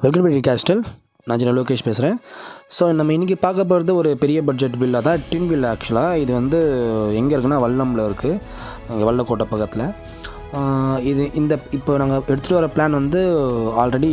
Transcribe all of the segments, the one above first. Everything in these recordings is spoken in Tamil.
வெல்கம் டு கேஸ்டல் நான் ஜென லோகேஷ் பேசுகிறேன் ஸோ நம்ம இன்றைக்கி பார்க்க போகிறது ஒரு பெரிய பட்ஜெட் வில்லா தான் டின் வில்லா ஆக்சுவலாக இது வந்து எங்கே இருக்குன்னா வல்லமில் இருக்குது இங்கே வல்லக்கோட்டை பக்கத்தில் ஆஹ் இது இந்த இப்போ நாங்கள் எடுத்துகிட்டு வர பிளான் வந்து ஆல்ரெடி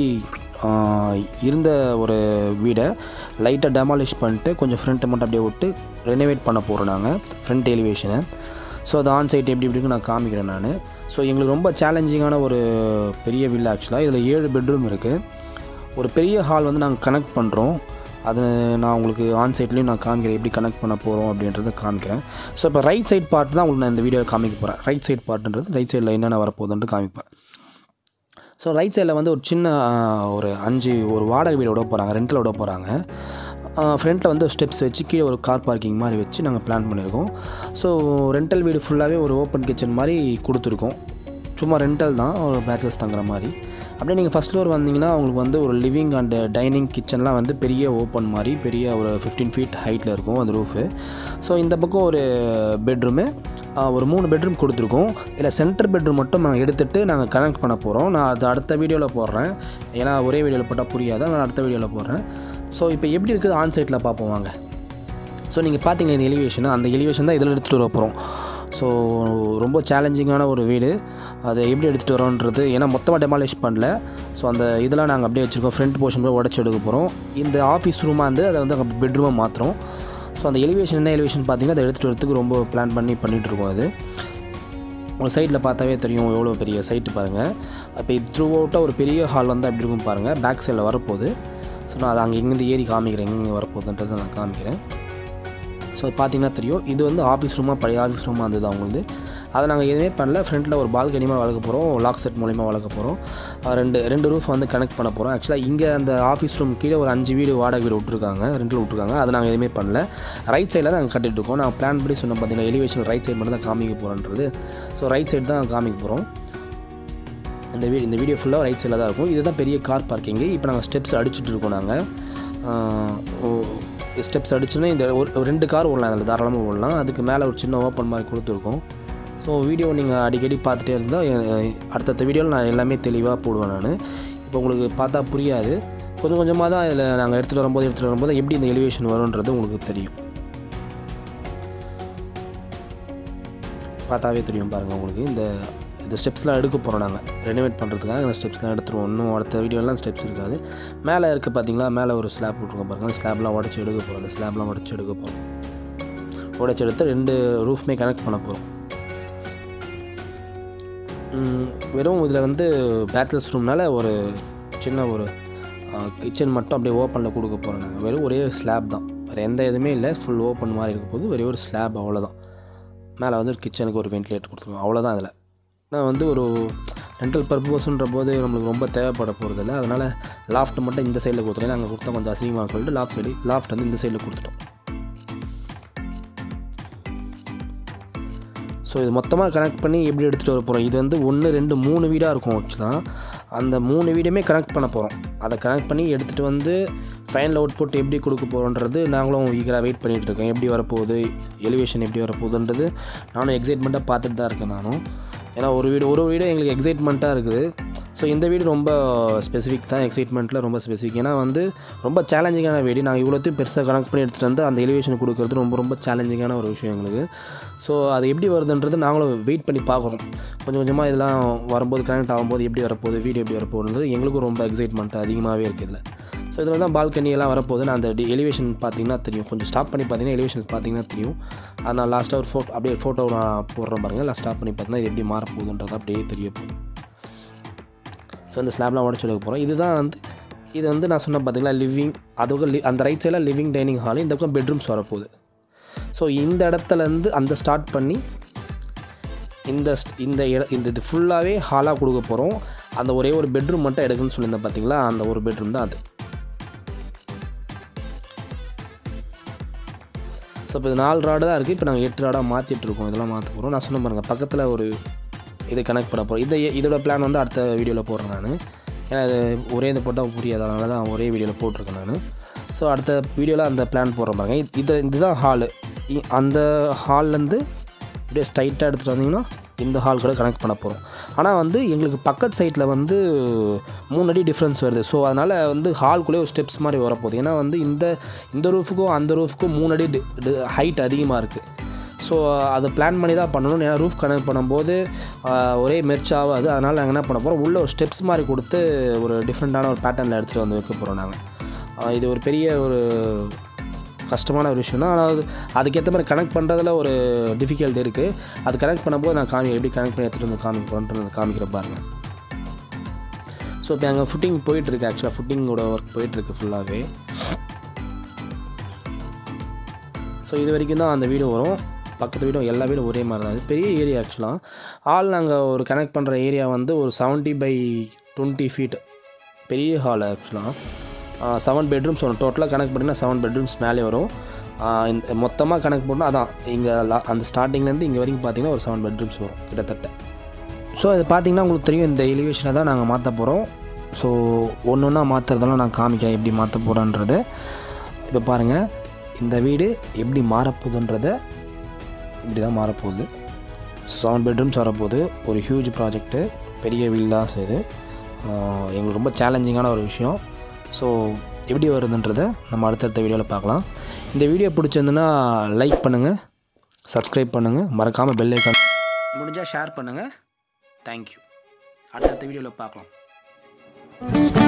இருந்த ஒரு வீடை லைட்டாக டெமாலிஷ் பண்ணிட்டு கொஞ்சம் ஃப்ரண்ட்டை மட்டும் அப்படியே விட்டு ரெனோவேட் பண்ண போகிறோம் நாங்கள் ஃப்ரண்ட் எலிவேஷனை ஸோ அது ஆன் சைட் எப்படி எப்படின்னு நான் காமிக்கிறேன் நான் ஸோ எங்களுக்கு ரொம்ப சேலஞ்சிங்கான ஒரு பெரிய வில்லா ஆக்சுவலாக இதில் ஏழு பெட்ரூம் இருக்குது ஒரு பெரிய ஹால் வந்து நாங்கள் கனெக்ட் பண்ணுறோம் அது நான் உங்களுக்கு ஆன் சைட்லேயும் நான் காமிக்கிறேன் எப்படி கனெக்ட் பண்ண போகிறோம் அப்படின்றத காமிக்கிறேன் ஸோ இப்போ ரைட் சைட் பார்ட் தான் உங்களுக்கு நான் இந்த வீடியோவில் காமிக்க போகிறேன் ரைட் சைட் பார்ட்டுன்றது ரைட் சைடில் என்னென்ன வரப்போகுதுன்ட்டு காமிப்பேன் ஸோ ரைட் சைடில் வந்து ஒரு சின்ன ஆஹ், ஒரு அஞ்சு ஒரு வாடகை வீடு விட போகிறாங்க ரெண்டில் விட போகிறாங்க ஃப்ரண்ட்டில் வந்து ஸ்டெப்ஸ் வச்சு கீழே ஒரு கார் பார்க்கிங் மாதிரி வச்சு நாங்கள் பிளான் பண்ணியிருக்கோம் ஸோ ரெண்டல் வீடு ஃபுல்லாகவே ஒரு ஓப்பன் கிச்சன் மாதிரி கொடுத்துருக்கோம் சும்மா ரெண்டல் தான் ஒரு பேச்சலர்ஸ் தங்குற மாதிரி அப்படியே நீங்கள் ஃபஸ்ட் ஃப்ளோர் வந்தீங்கன்னா உங்களுக்கு வந்து ஒரு லிவிங் அண்ட் டைனிங் கிச்சன்லாம் வந்து பெரிய ஓப்பன் மாதிரி பெரிய ஒரு ஃபிஃப்டீன் ஃபீட் ஹைட்டில் இருக்கும் அந்த ரூஃபு ஸோ இந்த பக்கம் ஒரு பெட்ரூமு ஒரு மூணு பெட்ரூம் கொடுத்துருக்கோம் இதில் சென்டர் பெட்ரூம் மட்டும் நாங்கள் எடுத்துகிட்டு நாங்கள் கனெக்ட் பண்ண போகிறோம் நான் அது அடுத்த வீடியோவில் போடுறேன் ஏன்னா ஒரே வீடியோவில் போட்டால் புரியாது நான் அடுத்த வீடியோவில் போடுறேன் ஸோ இப்போ எப்படி இருக்குது ஆன் சைட்டில் பார்ப்போம் வாங்க ஸோ நீங்கள் பார்த்தீங்களா இந்த எலிவேஷன் அந்த எலிவேஷன் தான் இதில் எடுத்துகிட்டு வர போகிறோம் ஸோ ரொம்ப சேலஞ்சிங்கான ஒரு வீடு அதை எப்படி எடுத்துகிட்டு வரோன்றது ஏன்னா மொத்தமாக டெமாலிஷ் பண்ணல ஸோ அந்த இதெல்லாம் நாங்கள் அப்படியே வச்சுருக்கோம் ஃப்ரண்ட் போர்ஷன் போய் உடச்சி எடுக்க போகிறோம் இந்த ஆஃபீஸ் ரூமாக வந்து அதை வந்து அங்கே பெட்ரூமாக மாற்றுறோம் ஸோ அந்த எலிவேஷன் என்ன எலிவேஷன் பார்த்தீங்கன்னா அதை எடுத்துகிட்டு வரதுக்கு ரொம்ப பிளான் பண்ணி பண்ணிகிட்டு இருக்கோம் அது உங்கள் சைட்டில் பார்த்தாவே தெரியும் எவ்வளோ பெரிய சைட்டு பாருங்கள் இப்போ இது த்ரூ அவுட்டாக ஒரு பெரிய ஹால் வந்து அப்படி இருக்கும் பாருங்கள் பேக் சைடில் வரப்போகுது ஸோ நான் அதை அங்கே இங்கேருந்து ஏறி காமிக்கிறேன் எங்கே வரப்போகுதுன்றதை நான் காமிக்கிறேன் ஸோ பார்த்தீங்கன்னா தெரியும் இது வந்து ஆஃபீஸ் ரூமாக பழைய ஆஃபீஸ் ரூமாக இருந்தது அவங்களுக்கு அதை நாங்கள் எதுவுமே பண்ணல ஃப்ரண்ட்டில் ஒரு பால்கனிமாக வளர்க்க போகிறோம் லாக் செட் மூலிமா வளர்க்க போகிறோம் ரெண்டு ரெண்டு ரூஃப் வந்து கனெக்ட் பண்ண போகிறோம் ஆக்சுவலாக இங்கே அந்த ஆஃபீஸ் ரூம் கீழே ஒரு அஞ்சு வீடு வாடகை வீடு விட்ருக்காங்க ரெண்டில் விட்ருக்காங்க அதை நாங்கள் எதுவுமே பண்ணல ரைட் சைடில் நாங்கள் கட்டிட்டு இருக்கோம் நான் பிளான் படி சொன்ன பார்த்தீங்கன்னா எலிவேஷன் ரைட் சைடு மட்டும் தான் காமிக்க போகிறோன்றது ஸோ ரைட் சைடு தான் காமிக்க போகிறோம் இந்த வீடு இந்த வீடியோ ஃபுல்லாக ரைட் சைடில் தான் இருக்கும் இதுதான் பெரிய கார் பார்க்கிங்கு இப்போ நாங்கள் ஸ்டெப்ஸ் அடிச்சுட்டு இருக்கோம் நாங்கள் ஸ்டெப்ஸ் அடிச்சுன்னா இந்த ஒரு ஒரு ரெண்டு கார் ஓடலாம் அதில் தாராளமாக ஓடலாம் அதுக்கு மேலே ஒரு சின்ன ஓப்பன் மாதிரி கொடுத்துருக்கோம் ஸோ வீடியோ நீங்கள் அடிக்கடி பார்த்துட்டே இருந்தால் எ- அடுத்தடுத்த வீடியோவில் நான் எல்லாமே தெளிவாக போடுவேன் நான் இப்போ உங்களுக்கு பார்த்தா புரியாது கொஞ்சம் கொஞ்சமாக தான் இதில் நாங்கள் எடுத்துகிட்டு வரும்போது எடுத்துகிட்டு வரும்போது எப்படி இந்த எலிவேஷன் வரும்ன்றது உங்களுக்கு தெரியும் பார்த்தாவே தெரியும் பாருங்கள் உங்களுக்கு இந்த இந்த ஸ்டெப்ஸ்லாம் எடுக்க போகிறோம் நாங்கள் ரெனோவேட் பண்ணுறதுக்காக இந்த ஸ்டெப்ஸ்லாம் எடுத்துருவோம் இன்னும் அடுத்த வீடியோலாம் ஸ்டெப்ஸ் இருக்காது மேலே இருக்க பார்த்தீங்களா மேலே ஒரு ஸ்லாப் விட்ருக்கோம் பாருங்கள் அந்த ஸ்லாப்லாம் உடச்சி எடுக்க போகிறோம் அந்த ஸ்லாப்லாம் உடச்சி எடுக்க போகிறோம் உடச்சி எடுத்து ரெண்டு ரூஃப்மே கனெக்ட் பண்ண போகிறோம் வெறும் இதில் வந்து பேச்சுலர்ஸ் ரூம்னால ஒரு சின்ன ஒரு கிச்சன் மட்டும் அப்படியே ஓப்பனில் கொடுக்க போகிறோம் நாங்கள் வெறும் ஒரே ஸ்லாப் தான் வேறு எந்த இதுவுமே இல்லை ஃபுல் ஓப்பன் மாதிரி இருக்க போது ஒரே ஒரு ஸ்லாப் அவ்வளோதான் மேலே வந்து ஒரு கிச்சனுக்கு ஒரு வென்டிலேட்டர் கொடுத்துருக்கோம் அவ்வளோதான் இதில் நான் வந்து ஒரு ரெண்டல் பர்பஸ்ன்ற போது நம்மளுக்கு ரொம்ப தேவைப்பட போகிறதில்ல அதனால் லாஃப்ட் மட்டும் இந்த சைடில் கொடுத்துட்டேன் நாங்கள் கொடுத்தா கொஞ்சம் அசிங்கமாக சொல்லிட்டு லாஃப்ட் சைடு லாஃப்ட் வந்து இந்த சைடில் கொடுத்துட்டோம் ஸோ இது மொத்தமாக கனெக்ட் பண்ணி எப்படி எடுத்துகிட்டு வர போகிறோம் இது வந்து ஒன்று ரெண்டு மூணு வீடாக இருக்கும் ஆக்சுவலாக அந்த மூணு வீடுமே கனெக்ட் பண்ண போகிறோம் அதை கனெக்ட் பண்ணி எடுத்துகிட்டு வந்து ஃபைனல் அவுட்புட் எப்படி கொடுக்க போகிறோன்றது நாங்களும் ஈகராக வெயிட் பண்ணிகிட்டு இருக்கோம் எப்படி வரப்போகுது எலிவேஷன் எப்படி வரப்போகுதுன்றது நானும் எக்ஸைட்மெண்ட்டாக பார்த்துட்டு தான் இருக்கேன் நானும் ஏன்னா ஒரு வீடு ஒரு வீடு எங்களுக்கு எக்ஸைட்மெண்ட்டாக இருக்குது ஸோ இந்த வீடு ரொம்ப ஸ்பெசிஃபிக் தான் எக்ஸைட்மெண்ட்டில் ரொம்ப ஸ்பெசிஃபிக் ஏன்னா வந்து ரொம்ப சேலஞ்சிங்கான வீடு நாங்கள் இவ்வளோத்தையும் பெருசாக கனெக்ட் பண்ணி எடுத்துகிட்டு வந்து அந்த எலிவேஷன் கொடுக்கறது ரொம்ப ரொம்ப சேலஞ்சிங்கான ஒரு விஷயம் எங்களுக்கு ஸோ அது எப்படி வருதுன்றது நாங்களும் வெயிட் பண்ணி பார்க்குறோம் கொஞ்சம் கொஞ்சமாக இதெல்லாம் வரும்போது கனெக்ட் ஆகும்போது எப்படி வரப்போகுது வீடியோ எப்படி வரப்போகுதுன்றது எங்களுக்கும் ரொம்ப எக்ஸைட்மெண்ட் அதிகமாகவே இருக்குது இதில் ஸோ இதில் தான் பால்கனி எல்லாம் வரப்போகுது நான் அந்த எலிவேஷன் பார்த்தீங்கன்னா தெரியும் கொஞ்சம் ஸ்டாப் பண்ணி பார்த்தீங்கன்னா எலிவேஷன் பார்த்தீங்கன்னா தெரியும் அது நான் லாஸ்ட்டாக ஒரு ஃபோட்டோ அப்படியே ஃபோட்டோ நான் போடுறேன் பாருங்கள் லாஸ்ட் ஸ்டாப் பண்ணி பார்த்தீங்கன்னா இது எப்படி மாறப்போகுதுன்றது அப்படியே தெரிய போகுது ஸோ இந்த ஸ்லாப்லாம் உடச்சி எடுக்க போகிறோம் இதுதான் வந்து இது வந்து நான் சொன்ன பார்த்தீங்களா லிவிங் அதுக்கு லி அந்த ரைட் சைடில் லிவிங் டைனிங் ஹால் இந்த பக்கம் பெட்ரூம்ஸ் வரப்போகுது ஸோ இந்த இடத்துலேருந்து அந்த ஸ்டார்ட் பண்ணி இந்த st- இந்த இட இந்த இது ஃபுல்லாகவே ஹாலாக கொடுக்க போகிறோம் அந்த ஒரே ஒரு பெட்ரூம் மட்டும் எடுக்குன்னு சொல்லியிருந்தேன் பார்த்தீங்களா அந்த ஒரு பெட்ரூம் தான் அது ஸோ இப்போ இது நாலு ராடு தான் இருக்குது இப்போ நாங்கள் எட்டு ராடாக மாற்றிட்டு இருக்கோம் இதெல்லாம் மாற்ற போகிறோம் நான் சொன்ன பாருங்கள் பக்கத்தில் ஒரு இது கனெக்ட் பண்ண போகிறோம் இதை இதோட பிளான் வந்து அடுத்த வீடியோவில் போடுறேன் நான் ஏன்னா இது ஒரே இது போட்டால் புரியாது அதனால தான் ஒரே வீடியோவில் போட்டிருக்கேன் நான் ஸோ அடுத்த வீடியோவில் அந்த பிளான் போடுறேன் பாருங்க இது- இது இதுதான் ஹாலு அந்த ஹால்லேருந்து அப்படியே ஸ்ட்ரைட்டாக எடுத்துகிட்டு வந்தீங்கன்னா இந்த ஹால் கூட கனெக்ட் பண்ண போகிறோம் ஆனால் வந்து எங்களுக்கு பக்கத்து சைட்டில் வந்து மூணு அடி டிஃப்ரென்ஸ் வருது ஸோ அதனால் வந்து ஹால்குள்ளே ஒரு ஸ்டெப்ஸ் மாதிரி வரப்போகுது ஏன்னா வந்து இந்த இந்த ரூஃபுக்கும் அந்த ரூஃபுக்கும் மூணு அடி ஹைட் அதிகமாக இருக்குது ஸோ அதை பிளான் பண்ணி தான் பண்ணணும் ஏன்னா ரூஃப் கனெக்ட் பண்ணும்போது ஆஹ், ஒரே மெர்ச் ஆகாது அதனால் நாங்கள் என்ன பண்ண போகிறோம் உள்ள ஒரு ஸ்டெப்ஸ் மாதிரி கொடுத்து ஒரு டிஃப்ரெண்ட்டான ஒரு பேட்டர்னில் எடுத்துகிட்டு வந்து வைக்க போகிறோம் நாங்கள் இது ஒரு பெரிய ஒரு கஷ்டமான ஒரு விஷயம் தான் ஆனால் அது அதுக்கேற்ற மாதிரி கனெக்ட் பண்ணுறதுல ஒரு டிஃபிகல்ட் இருக்குது அது கனெக்ட் பண்ணும்போது நான் காமி எப்படி கனெக்ட் பண்ணி எடுத்துகிட்டு வந்து காமிக்கிறோன்றது காமிக்கிற பாருங்க ஸோ இப்போ அங்கே ஃபுட்டிங் போயிட்டுருக்கு ஆக்சுவலாக ஃபுட்டிங்கோட ஒர்க் போயிட்டுருக்கு ஃபுல்லாகவே ஸோ இது வரைக்கும் தான் அந்த வீடு வரும் பக்கத்து வீடும் எல்லா வீடும் ஒரே மாதிரி தான் இது பெரிய ஏரியா ஆக்சுவலாக ஆல் நாங்கள் ஒரு கனெக்ட் பண்ணுற ஏரியா வந்து ஒரு செவன்ட்டி பை டுவெண்ட்டி ஃபீட் பெரிய ஹால் ஆக்சுவலாக செவன் பெட்ரூம்ஸ் வரும் டோட்டலாக கனெக்ட் பண்ணிங்கன்னா செவன் பெட்ரூம்ஸ் மேலே வரும் ஆஹ் இந்த மொத்தமாக கனெக்ட் பண்ணால் அதான் இங்கே அந்த ஸ்டார்டிங்லேருந்து இங்கே வரைக்கும் பார்த்தீங்கன்னா ஒரு செவன் பெட்ரூம்ஸ் வரும் கிட்டத்தட்ட ஸோ இது பார்த்தீங்கன்னா உங்களுக்கு தெரியும் இந்த எலிவேஷனை தான் நாங்கள் மாற்ற போகிறோம் ஸோ ஒன்று ஒன்றா மாற்றுறதெல்லாம் நான் காமிக்கிறேன் எப்படி மாற்ற போகிறோன்றதை இப்போ பாருங்கள் இந்த வீடு எப்படி மாறப்போகுதுன்றதை இப்படி தான் மாறப்போகுது செவன் பெட்ரூம்ஸ் வரப்போகுது ஒரு ஹியூஜ் ப்ராஜெக்ட்டு பெரிய வில்லாஸ் இது ஆஹ் எங்களுக்கு ரொம்ப சேலஞ்சிங்கான ஒரு விஷயம் ஸோ எப்படி வருதுன்றதை நம்ம அடுத்தடுத்த வீடியோவில் பார்க்கலாம் இந்த வீடியோ பிடிச்சிருந்துன்னா லைக் பண்ணுங்கள் சப்ஸ்கிரைப் பண்ணுங்கள் மறக்காமல் பெல் ஐக்கான் முடிஞ்சால் ஷேர் பண்ணுங்கள் தேங்க்யூ அடுத்தடுத்த வீடியோவில் பார்க்கலாம்